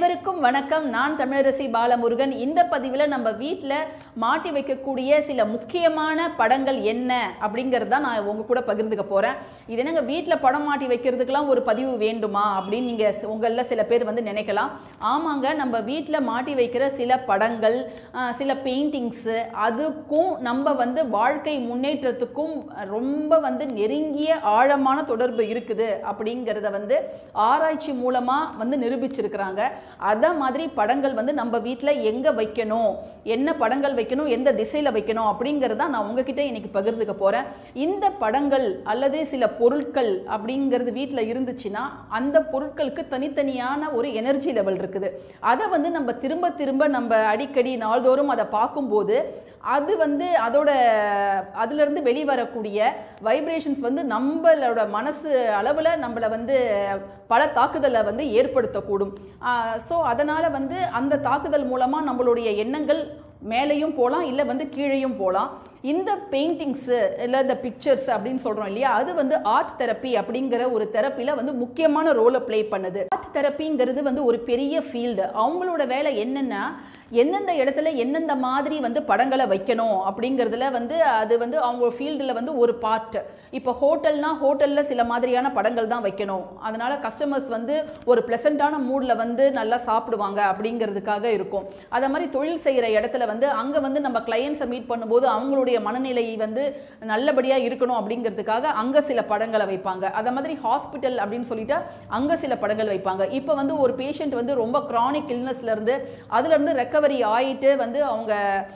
அனைவருக்கும் வணக்கம் நான் தமிழரசி பாலமுருகன் இந்த பதிவில் நம்ம வீட்டில் மாட்டி வைக்கக்கூடிய சில முக்கியமான படங்கள் என்ன அப்படிங்கிறது தான் நான் உங்க கூட பகிர்ந்துக்க போறேன் இது என்னங்க வீட்டில் படம் மாட்டி வைக்கிறதுக்கெல்லாம் ஒரு பதிவு வேண்டுமா அப்படின்னு நீங்க உங்களில் சில பேர் வந்து நினைக்கலாம் ஆமாங்க நம்ம வீட்டில் மாட்டி வைக்கிற சில படங்கள் ஆஹ், சில பெயிண்டிங்ஸு அதுக்கும் நம்ம வந்து வாழ்க்கை முன்னேற்றத்துக்கும் ரொம்ப வந்து நெருங்கிய ஆழமான தொடர்பு இருக்குது அப்படிங்கிறத வந்து ஆராய்ச்சி மூலமா வந்து நிரூபிச்சிருக்கிறாங்க அத மாதிரி படங்கள் வந்து நம்ம வீட்டில் எங்க வைக்கணும் என்ன படங்கள் வைக்கணும் எந்த திசையில வைக்கணும் அப்படிங்கறத நான் உங்ககிட்ட இன்னைக்கு பகிர்ந்துக்க போறேன் இந்த படங்கள் அல்லது சில பொருட்கள் அப்படிங்கிறது வீட்டில் இருந்துச்சுன்னா அந்த பொருட்களுக்கு தனித்தனியான ஒரு எனர்ஜி லெவல் இருக்குது அதை வந்து நம்ம திரும்ப திரும்ப நம்ம அடிக்கடி நாள்தோறும் அதை பார்க்கும்போது அது வந்து அதோட அதுல இருந்து வெளிவரக்கூடிய வைப்ரேஷன்ஸ் வந்து நம்மளோட மனசு அளவுல நம்மள வந்து பல தாக்குதலை வந்து ஏற்படுத்தக்கூடும் ஸோ அதனால வந்து அந்த தாக்குதல் மூலமா நம்மளுடைய எண்ணங்கள் மேலேயும் போகலாம் இல்லை வந்து கீழேயும் போகலாம் இந்த பெயிண்டிங்ஸு இல்லை இந்த பிக்சர்ஸ் அப்படின்னு சொல்கிறோம் இல்லையா அது வந்து ஆர்ட் தெரப்பி அப்படிங்கிற ஒரு தெரப்பியில் வந்து முக்கியமான ரோலை ப்ளே பண்ணுது ஆர்ட் தெரப்பிங்கிறது வந்து ஒரு பெரிய ஃபீல்டு அவங்களோட வேலை என்னென்னா எந்தெந்த இடத்துல எந்தெந்த மாதிரி வந்து படங்களை வைக்கணும் அப்படிங்கிறதுல வந்து அது வந்து அவங்க ஃபீல்டில் வந்து ஒரு பார்ட் இப்போ ஹோட்டல்னா ஹோட்டலில் சில மாதிரியான படங்கள் தான் வைக்கணும் அதனால கஸ்டமர்ஸ் வந்து ஒரு ப்ளசண்ட்டான மூடில் வந்து நல்லா சாப்பிடுவாங்க அப்படிங்கிறதுக்காக இருக்கும் அதே மாதிரி தொழில் செய்கிற இடத்துல வந்து அங்கே வந்து நம்ம கிளையன்ஸை மீட் பண்ணும்போது அவங்களுடைய மனநிலை வந்து நல்லபடியாக இருக்கணும் அப்படிங்கிறதுக்காக அங்கே சில படங்களை வைப்பாங்க அதே மாதிரி ஹாஸ்பிட்டல் அப்படின்னு சொல்லிட்டு அங்கே சில படங்கள் வைப்பாங்க இப்போ வந்து ஒரு பேஷண்ட் வந்து ரொம்ப க்ரானிக் இல்னஸ்லேருந்து அதுலேருந்து ரெக்கவரி ஆயிட்டு வந்து அவங்க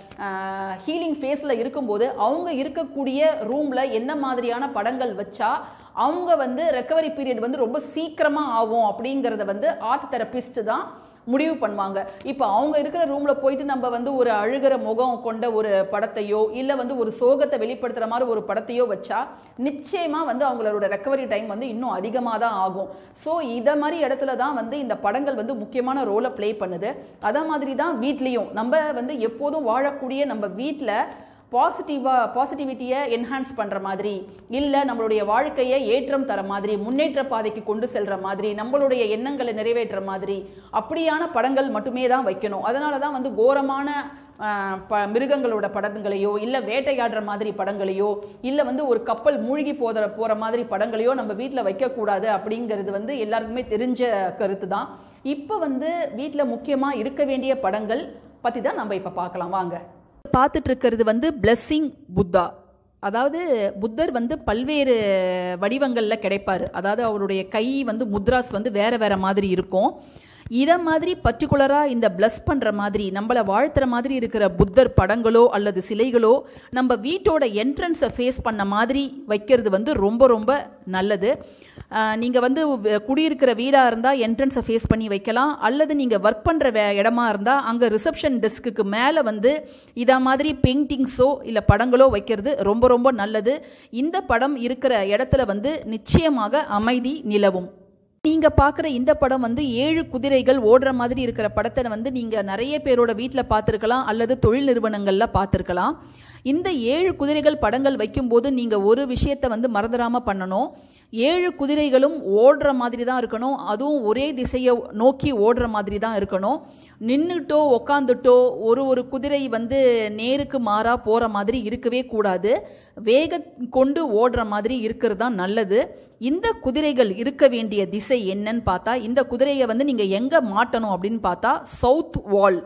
ஹீலிங் ஃபேஸில் இருக்கும்போது அவங்க இருக்கக்கூடிய ரூமில் என்ன மாதிரியான படங்கள் வச்சா அவங்க வந்து ரெக்கவரி பீரியட் வந்து ரொம்ப சீக்கிரமாக ஆகும் அப்படிங்கிறத வந்து ஆர்ட் தெரபிஸ்ட் தான் முடிவு பண்ணுவாங்க இப்போ அவங்க இருக்கிற ரூம்ல போயிட்டு நம்ம வந்து ஒரு அழுகிற முகம் கொண்ட ஒரு படத்தையோ இல்லை வந்து ஒரு சோகத்தை வெளிப்படுத்துற மாதிரி ஒரு படத்தையோ வச்சா நிச்சயமா வந்து அவங்களோட ரெக்கவரி டைம் வந்து இன்னும் அதிகமாக தான் ஆகும் ஸோ இதை மாதிரி இடத்துல தான் வந்து இந்த படங்கள் வந்து முக்கியமான ரோலை ப்ளே பண்ணுது அதே மாதிரி தான் வீட்லேயும் நம்ம வந்து எப்போதும் வாழக்கூடிய நம்ம வீட்டில் பாசிட்டிவாக பாசிட்டிவிட்டியை என்ஹான்ஸ் பண்ணுற மாதிரி இல்லை நம்மளுடைய வாழ்க்கையை ஏற்றம் தர மாதிரி முன்னேற்ற பாதைக்கு கொண்டு செல்கிற மாதிரி நம்மளுடைய எண்ணங்களை நிறைவேற்ற மாதிரி அப்படியான படங்கள் மட்டுமே தான் வைக்கணும் அதனால தான் வந்து கோரமான ஆஹ், ப மிருகங்களோட படங்களையோ இல்லை வேட்டையாடுற மாதிரி படங்களையோ இல்லை வந்து ஒரு கப்பல் மூழ்கி போகிற போகிற மாதிரி படங்களையோ நம்ம வீட்டில் வைக்கக்கூடாது அப்படிங்கிறது வந்து எல்லாருக்குமே தெரிஞ்ச கருத்து தான் இப்போ வந்து வீட்டில் முக்கியமாக இருக்க வேண்டிய படங்கள் பற்றி தான் நம்ம இப்போ பார்க்கலாம் வாங்க பார்த்துட்டு இருக்கிறது வந்து பிளெஸ்ஸிங் புத்தா அதாவது புத்தர் வந்து பல்வேறு வடிவங்களில் கிடைப்பாரு அதாவது அவருடைய கை வந்து முத்ராஸ் வந்து வேற வேற மாதிரி இருக்கும் இதை மாதிரி பர்டிகுலராக இந்த பிளஸ் பண்ணுற மாதிரி நம்மளை வாழ்த்துற மாதிரி இருக்கிற புத்தர் படங்களோ அல்லது சிலைகளோ நம்ம வீட்டோட என்ட்ரன்ஸை ஃபேஸ் பண்ண மாதிரி வைக்கிறது வந்து ரொம்ப ரொம்ப நல்லது நீங்கள் வந்து வ- குடியிருக்கிற வீடாக இருந்தால் என்ட்ரன்ஸை ஃபேஸ் பண்ணி வைக்கலாம் அல்லது நீங்கள் ஒர்க் பண்ணுற வே இடமா இருந்தால் அங்கே ரிசப்ஷன் டெஸ்க்குக்கு மேலே வந்து இதை மாதிரி பெயிண்டிங்ஸோ இல்லை படங்களோ வைக்கிறது ரொம்ப ரொம்ப நல்லது இந்த படம் இருக்கிற இடத்துல வந்து நிச்சயமாக அமைதி நிலவும் நீங்க பார்க்குற இந்த படம் வந்து ஏழு குதிரைகள் ஓடுற மாதிரி இருக்கிற படத்தை வந்து நீங்க நிறைய பேரோட வீட்டில் பார்த்துருக்கலாம் அல்லது தொழில் நிறுவனங்கள்ல பார்த்துருக்கலாம் இந்த ஏழு குதிரைகள் படங்கள் வைக்கும்போது நீங்க ஒரு விஷயத்தை வந்து மறந்துடாம பண்ணணும் ஏழு குதிரைகளும் ஓடுற மாதிரி தான் இருக்கணும் அதுவும் ஒரே திசையை நோக்கி ஓடுற மாதிரி தான் இருக்கணும் நின்றுட்டோ உக்காந்துட்டோ ஒரு ஒரு குதிரை வந்து நேருக்கு மாறா போற மாதிரி இருக்கவே கூடாது வேக கொண்டு ஓடுற மாதிரி இருக்கிறது தான் நல்லது இந்த குதிரைகள் இருக்க வேண்டிய திசை என்னன்னு பார்த்தா இந்த குதிரையை வந்து நீங்க எங்க மாட்டணும் அப்படின்னு பார்த்தா சவுத் வால்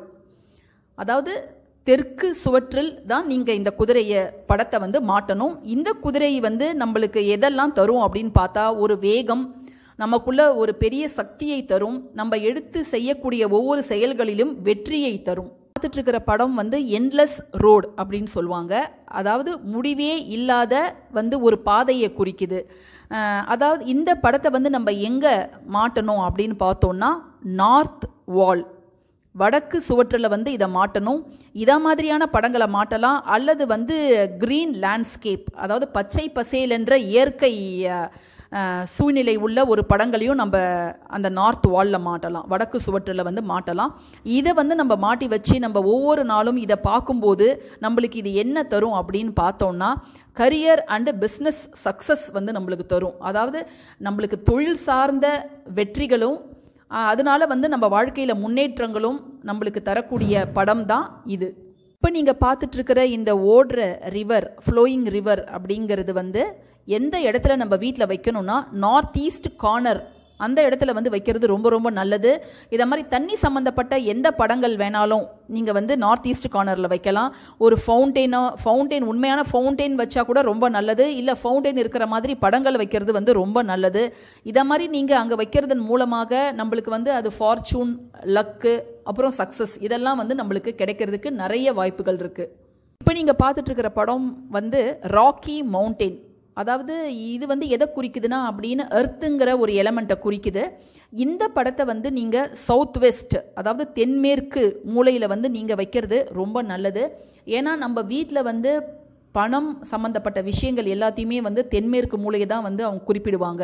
அதாவது தெற்கு சுவற்றில் தான் நீங்க இந்த குதிரைய படத்தை வந்து மாட்டணும் இந்த குதிரை வந்து நம்மளுக்கு எதெல்லாம் தரும் அப்படின்னு பார்த்தா ஒரு வேகம் நமக்குள்ள ஒரு பெரிய சக்தியை தரும் நம்ம எடுத்து செய்யக்கூடிய ஒவ்வொரு செயல்களிலும் வெற்றியை தரும் பார்த்துட்டு இருக்கிற படம் வந்து என்லெஸ் ரோடு அப்படின்னு சொல்லுவாங்க அதாவது முடிவே இல்லாத வந்து ஒரு பாதையை குறிக்குது அஹ் அதாவது இந்த படத்தை வந்து நம்ம எங்க மாட்டணும் அப்படின்னு பார்த்தோம்னா நார்த் வால் வடக்கு சுவற்றில் வந்து இதை மாட்டணும் இதை மாதிரியான படங்களை மாட்டலாம் அல்லது வந்து கிரீன் லேண்ட்ஸ்கேப் அதாவது பச்சை பசேல் என்ற இயற்கை அஹ், அஹ், சூழ்நிலை உள்ள ஒரு படங்களையும் நம்ம அந்த நார்த் வாலில் மாட்டலாம் வடக்கு சுவற்றில் வந்து மாட்டலாம் இதை வந்து நம்ம மாட்டி வச்சு நம்ம ஒவ்வொரு நாளும் இதை பார்க்கும்போது நம்மளுக்கு இது என்ன தரும் அப்படின்னு பார்த்தோம்னா கரியர் அண்டு பிஸ்னஸ் சக்ஸஸ் வந்து நம்மளுக்கு தரும் அதாவது நம்மளுக்கு தொழில் சார்ந்த வெற்றிகளும் ஆஹ் அதனால வந்து நம்ம வாழ்க்கையில் முன்னேற்றங்களும் நம்மளுக்கு தரக்கூடிய படம் தான் இது இப்போ நீங்கள் பார்த்துட்டு இருக்கிற இந்த ஓடுற ரிவர் ஃப்ளோயிங் ரிவர் அப்படிங்கிறது வந்து எந்த இடத்துல நம்ம வீட்டில் வைக்கணும்னா நார்த் ஈஸ்ட் கார்னர் அந்த இடத்துல வந்து வைக்கிறது ரொம்ப ரொம்ப நல்லது இதை மாதிரி தண்ணி சம்மந்தப்பட்ட எந்த படங்கள் வேணாலும் நீங்கள் வந்து நார்த் ஈஸ்ட் கார்னரில் வைக்கலாம் ஒரு ஃபவுண்டெயினோ ஃபவுண்டெயின் உண்மையான ஃபவுண்டெயின் வச்சா கூட ரொம்ப நல்லது இல்லை ஃபவுண்டெயின் இருக்கிற மாதிரி படங்கள் வைக்கிறது வந்து ரொம்ப நல்லது இதை மாதிரி நீங்கள் அங்கே வைக்கிறதன் மூலமாக நம்மளுக்கு வந்து அது ஃபார்ச்சூன் லக்கு அப்புறம் சக்ஸஸ் இதெல்லாம் வந்து நம்மளுக்கு கிடைக்கிறதுக்கு நிறைய வாய்ப்புகள் இருக்குது இப்போ நீங்கள் பார்த்துட்டு இருக்கிற படம் வந்து ராக்கி மவுண்டெயின் அதாவது இது வந்து எதை குறிக்குதுன்னா அப்படின்னு எர்த்துங்கிற ஒரு எலமெண்ட்டை குறிக்குது இந்த படத்தை வந்து நீங்கள் சவுத் வெஸ்ட் அதாவது தென்மேற்கு மூலையில் வந்து நீங்கள் வைக்கிறது ரொம்ப நல்லது ஏன்னா நம்ம வீட்டில் வந்து பணம் சம்மந்தப்பட்ட விஷயங்கள் எல்லாத்தையுமே வந்து தென்மேற்கு மூலையை தான் வந்து அவங்க குறிப்பிடுவாங்க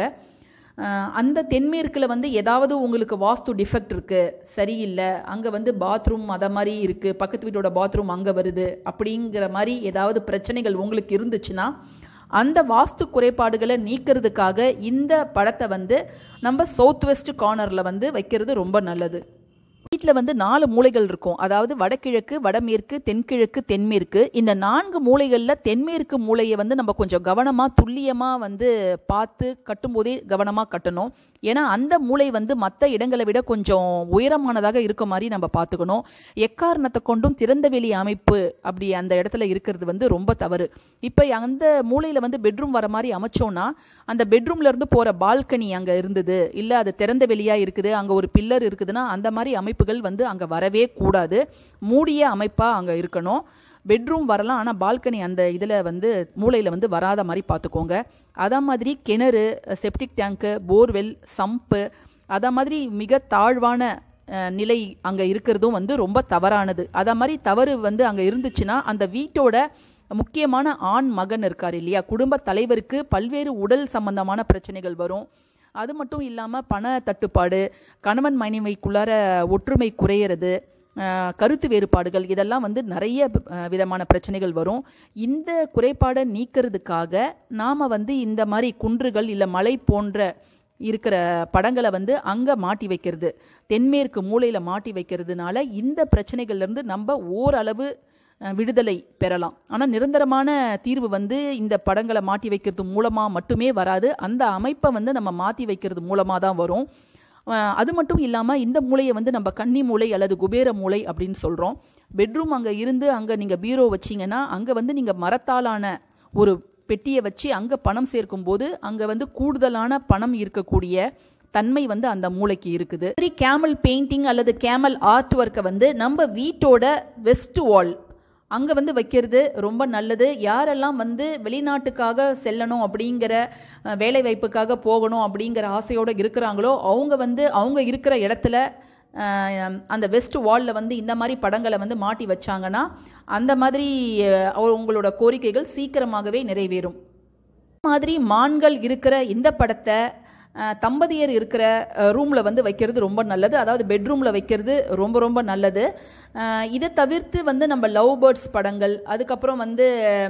அஹ் அந்த தென்மேற்கில் வந்து ஏதாவது உங்களுக்கு வாஸ்து டிஃபெக்ட் இருக்குது சரியில்லை அங்கே வந்து பாத்ரூம் அதை மாதிரி இருக்குது பக்கத்து வீட்டோட பாத்ரூம் அங்கே வருது அப்படிங்கிற மாதிரி ஏதாவது பிரச்சனைகள் உங்களுக்கு இருந்துச்சுன்னா அந்த வாஸ்து குறைபாடுகளை நீக்கிறதுக்காக இந்த படத்தை வந்து நம்ம சவுத் வெஸ்ட் கார்னரில் வந்து வைக்கிறது ரொம்ப நல்லது வீட்டில் வந்து நாலு மூலைகள் இருக்கும் அதாவது வடகிழக்கு வடமேற்கு தென்கிழக்கு தென்மேற்கு இந்த நான்கு மூலைகளில் தென்மேற்கு மூலையை வந்து நம்ம கொஞ்சம் கவனமாக துல்லியமாக வந்து பார்த்து கட்டும்போதே கவனமாக கட்டணும் ஏன்னா அந்த மூளை வந்து மற்ற இடங்களை விட கொஞ்சம் உயரமானதாக இருக்க மாதிரி நம்ம பார்த்துக்கணும் எக்காரணத்தை கொண்டும் திறந்த வெளி அமைப்பு அப்படி அந்த இடத்துல இருக்கிறது வந்து ரொம்ப தவறு இப்போ அந்த மூலையில் வந்து பெட்ரூம் வர மாதிரி அமைச்சோன்னா அந்த பெட்ரூம்ல இருந்து போகிற பால்கனி அங்கே இருந்தது இல்லை அது திறந்த வெளியாக இருக்குது அங்கே ஒரு பில்லர் இருக்குதுன்னா அந்த மாதிரி அமைப்புகள் வந்து அங்கே வரவே கூடாது மூடிய அமைப்பாக அங்கே இருக்கணும் பெட்ரூம் வரலாம் ஆனால் பால்கனி அந்த இதில் வந்து மூலையில் வந்து வராத மாதிரி பார்த்துக்கோங்க அதே மாதிரி கிணறு செப்டிக் டேங்க்கு போர்வெல் சம்பு அதை மாதிரி மிக தாழ்வான அஹ், நிலை அங்கே இருக்கிறதும் வந்து ரொம்ப தவறானது அதை மாதிரி தவறு வந்து அங்கே இருந்துச்சுன்னா அந்த வீட்டோட முக்கியமான ஆண் மகன் இருக்கார் இல்லையா குடும்ப தலைவருக்கு பல்வேறு உடல் சம்பந்தமான பிரச்சனைகள் வரும் அது மட்டும் இல்லாமல் பண தட்டுப்பாடு கணவன் மனைவிக்குள்ளார ஒற்றுமை குறையிறது அஹ், கருத்து வேறுபாடுகள் இதெல்லாம் வந்து நிறைய அஹ், விதமான பிரச்சனைகள் வரும் இந்த குறைபாடை நீக்கிறதுக்காக நாம் வந்து இந்த மாதிரி குன்றுகள் இல்லை மலை போன்ற இருக்கிற படங்களை வந்து அங்கே மாட்டி வைக்கிறது தென்மேற்கு மூலையில் மாட்டி வைக்கிறதுனால இந்த பிரச்சனைகள்லேருந்து நம்ம ஓரளவு அஹ், விடுதலை பெறலாம் ஆனால் நிரந்தரமான தீர்வு வந்து இந்த படங்களை மாட்டி வைக்கிறது மூலமாக மட்டுமே வராது அந்த அமைப்பை வந்து நம்ம மாற்றி வைக்கிறது மூலமாக தான் வரும் அஹ், அது மட்டும் இல்லாமல் இந்த மூளையை வந்து நம்ம கன்னி மூளை அல்லது குபேர மூளை அப்படின்னு சொல்கிறோம் பெட்ரூம் அங்கே இருந்து அங்கே நீங்கள் பீரோ வச்சீங்கன்னா அங்கே வந்து நீங்கள் மரத்தாலான ஒரு பெட்டியை வச்சு அங்கே பணம் சேர்க்கும் போது அங்கே வந்து கூடுதலான பணம் இருக்கக்கூடிய தன்மை வந்து அந்த மூளைக்கு இருக்குது சரி கேமல் பெயிண்டிங் அல்லது கேமல் ஆர்ட் ஒர்க்கை வந்து நம்ம வீட்டோட வெஸ்ட் வால் அங்கே வந்து வைக்கிறது ரொம்ப நல்லது யாரெல்லாம் வந்து வெளிநாட்டுக்காக செல்லணும் அப்படிங்கிற அஹ், வேலை வாய்ப்புக்காக போகணும் அப்படிங்கிற ஆசையோடு இருக்கிறாங்களோ அவங்க வந்து அவங்க இருக்கிற இடத்துல அஹ், அந்த வெஸ்ட் வாலில் வந்து இந்த மாதிரி படங்களை வந்து மாட்டி வச்சாங்கன்னா அந்த மாதிரி அஹ், அவ- உங்களோட கோரிக்கைகள் சீக்கிரமாகவே நிறைவேறும் மாதிரி மான்கள் இருக்கிற இந்த படத்தை அஹ், தம்பதியர் இருக்கிற ரூமில் வந்து வைக்கிறது ரொம்ப நல்லது அதாவது பெட்ரூமில் வைக்கிறது ரொம்ப ரொம்ப நல்லது அஹ், இதை தவிர்த்து வந்து நம்ம லவ் பேர்ட்ஸ் படங்கள் அதுக்கப்புறம் வந்து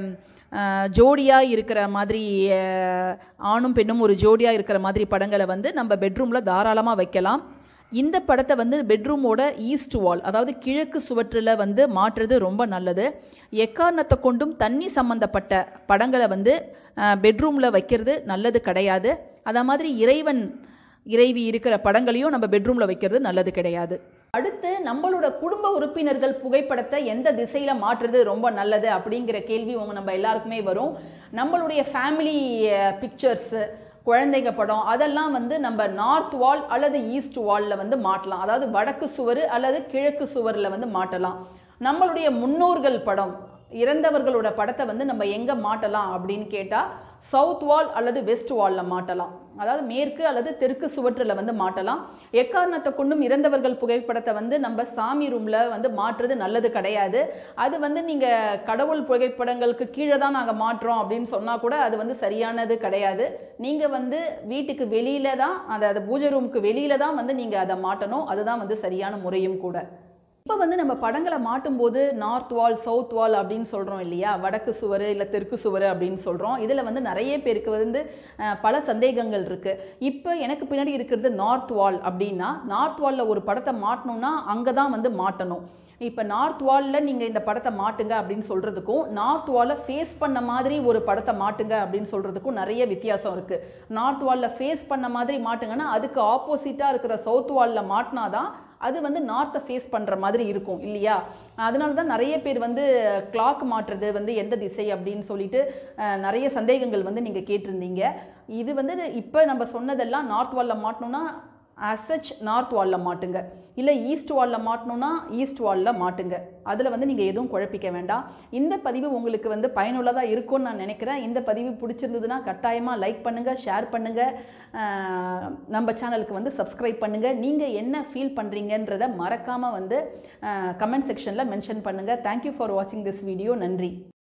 ஜோடியாக இருக்கிற மாதிரி அஹ், ஆணும் பெண்ணும் ஒரு ஜோடியாக இருக்கிற மாதிரி படங்களை வந்து நம்ம பெட்ரூமில் தாராளமாக வைக்கலாம் இந்த படத்தை வந்து பெட்ரூமோட ஈஸ்ட் வால் அதாவது கிழக்கு சுவற்றில் வந்து மாற்றுறது ரொம்ப நல்லது எக்காரணத்தை கொண்டும் தண்ணி சம்பந்தப்பட்ட படங்களை வந்து பெட்ரூமில் வைக்கிறது நல்லது கிடையாது அதே மாதிரி இறைவன் இறைவி இருக்கிற படங்களையும் நம்ம பெட்ரூமில் வைக்கிறது நல்லது கிடையாது அடுத்து நம்மளோட குடும்ப உறுப்பினர்கள் புகைப்படத்தை எந்த திசையில மாற்றுறது ரொம்ப நல்லது அப்படிங்கிற கேள்வி உங்க நம்ம எல்லாருக்குமே வரும் நம்மளுடைய ஃபேமிலி பிக்சர்ஸ் குழந்தைங்க படம் அதெல்லாம் வந்து நம்ம நார்த் வால் அல்லது ஈஸ்ட் வால்ல வந்து மாட்டலாம் அதாவது வடக்கு சுவர் அல்லது கிழக்கு சுவரில் வந்து மாட்டலாம் நம்மளுடைய முன்னோர்கள் படம் இறந்தவர்களோட படத்தை வந்து நம்ம எங்க மாட்டலாம் அப்படின்னு கேட்டா சவுத் வால் அல்லது வெஸ்ட் வால்ல மாட்டலாம் அதாவது மேற்கு அல்லது தெற்கு சுவற்றில் வந்து மாட்டலாம் எக்காரணத்தை கொண்டும் இறந்தவர்கள் புகைப்படத்தை வந்து நம்ம சாமி ரூம்ல வந்து மாற்றுறது நல்லது கிடையாது அது வந்து நீங்க கடவுள் புகைப்படங்களுக்கு கீழே தான் நாங்க மாற்றோம் அப்படின்னு சொன்னா கூட அது வந்து சரியானது கிடையாது நீங்க வந்து வீட்டுக்கு வெளியில தான் அதாவது பூஜை ரூமுக்கு வெளியில தான் வந்து நீங்க அதை மாட்டணும் அதுதான் வந்து சரியான முறையும் கூட இப்போ வந்து நம்ம படங்களை மாட்டும் போது நார்த் வால் சவுத் வால் அப்படின்னு சொல்கிறோம் இல்லையா வடக்கு சுவர் இல்லை தெற்கு சுவர் அப்படின்னு சொல்கிறோம் இதில் வந்து நிறைய பேருக்கு வந்து அஹ், பல சந்தேகங்கள் இருக்குது இப்போ எனக்கு பின்னாடி இருக்கிறது நார்த் வால் அப்படின்னா நார்த் வாலில் ஒரு படத்தை மாட்டணும்னா அங்கே தான் வந்து மாட்டணும் இப்போ நார்த் வாலில் நீங்கள் இந்த படத்தை மாட்டுங்க அப்படின்னு சொல்கிறதுக்கும் நார்த் வாலில் ஃபேஸ் பண்ண மாதிரி ஒரு படத்தை மாட்டுங்க அப்படின்னு சொல்கிறதுக்கும் நிறைய வித்தியாசம் இருக்குது நார்த் வாலில் ஃபேஸ் பண்ண மாதிரி மாட்டுங்கன்னா அதுக்கு ஆப்போசிட்டாக இருக்கிற சவுத் வாலில் மாட்டினாதான் அது வந்து நார்த்தை ஃபேஸ் பண்ணுற மாதிரி இருக்கும் இல்லையா அதனால தான் நிறைய பேர் வந்து கிளாக் மாற்றுறது வந்து எந்த திசை அப்படின்னு சொல்லிட்டு அஹ், நிறைய சந்தேகங்கள் வந்து நீங்கள் கேட்டிருந்தீங்க இது வந்து இப்போ நம்ம சொன்னதெல்லாம் நார்த் வாலில் மாட்டணும்னா அசச் நார்த் வாலில் மாட்டுங்க இல்லை ஈஸ்ட் வாலில் மாட்டணும்னா ஈஸ்ட் வாலில் மாட்டுங்க அதில் வந்து நீங்கள் எதுவும் குழப்பிக்க வேண்டாம் இந்த பதிவு உங்களுக்கு வந்து பயனுள்ளதாக இருக்கும்னு நான் நினைக்கிறேன் இந்த பதிவு பிடிச்சிருந்ததுன்னா கட்டாயமாக லைக் பண்ணுங்கள் ஷேர் பண்ணுங்கள் நம்ம சேனலுக்கு வந்து சப்ஸ்கிரைப் பண்ணுங்கள் நீங்கள் என்ன ஃபீல் பண்ணுறீங்கன்றத மறக்காமல் வந்து கமெண்ட் செக்ஷனில் மென்ஷன் பண்ணுங்கள் தேங்க்யூ ஃபார் வாட்சிங் திஸ் வீடியோ நன்றி